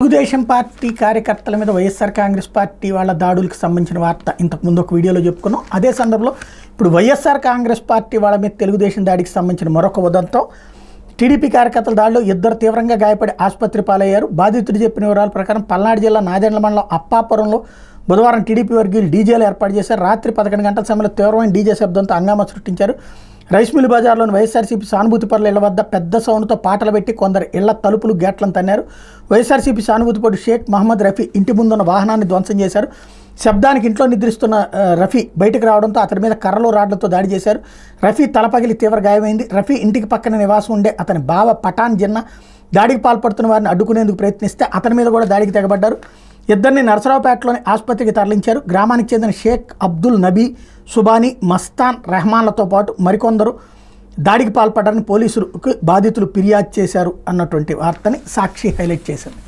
Telugu Desam party కార్యకర్తల మీద YSR Congress party వాళ్ళ దాడులకు సంబంధించిన వార్త ఇంతకు ముందు ఒక వీడియోలో చెప్పుకున్నాం అదే సందర్భంలో ఇప్పుడు వైఎస్ఆర్ కాంగ్రెస్ పార్టీ వాళ్ళ మీద తెలుగుదేశం దాడికి సంబంధించిన మరొక ఉదంతో టీడీపీ కార్యకర్తల దాడిలో ఇద్దరు తీవ్రంగా గాయపడి ఆసుపత్రి పాలయ్యారు బాధితుడు చెప్పిన వివరాల ప్రకారం పల్నాడు జిల్లా నాదెండ్ల మండలం అప్పాపురంలో బుధవారం టీడీపీ వర్గీయులు డీజేలు ఏర్పాటు చేశారు రాత్రి పదకొండు గంటల సమయంలో తీవ్రమైన డీజే శబ్దంతో హంగామా సృష్టించారు రైస్ మిల్ బజార్లోని వైఎస్ఆర్సీపీ సానుభూతి పరుల ఇళ్ల వద్ద పెద్ద సౌండ్తో పాటలు పెట్టి కొందరు ఇళ్ల తలుపులు గేట్లను తన్నారు వైఎస్ఆర్సీపీ సానుభూతి పరుడు షేక్ మహమ్మద్ రఫీ ఇంటి ముందున్న వాహనాన్ని ధ్వంసం చేశారు శబ్దానికి ఇంట్లో నిద్రిస్తున్న ఆ, రఫీ బయటకు రావడంతో అతని మీద కర్రలు రాడ్లతో దాడి చేశారు రఫీ తల పగిలి తీవ్ర గాయమైంది రఫీ ఇంటికి పక్కన నివాసం ఉండే అతని బావ పఠాన్ జిన్నా దాడికి పాల్పడుతున్న వారిని అడ్డుకునేందుకు ప్రయత్నిస్తే అతని మీద కూడా దాడికి తెగబడ్డారు ఇద్దరిని నరసరావుపేటలోని ఆసుపత్రికి తరలించారు గ్రామానికి చెందిన షేక్ అబ్దుల్ నబీ సుబానీ మస్తాన్ రెహమాన్లతో పాటు మరికొందరు దాడికి పాల్పడ్డారని పోలీసులకు బాధితులు ఫిర్యాదు చేశారు అన్నటువంటి వార్తని సాక్షి హైలైట్ చేశారు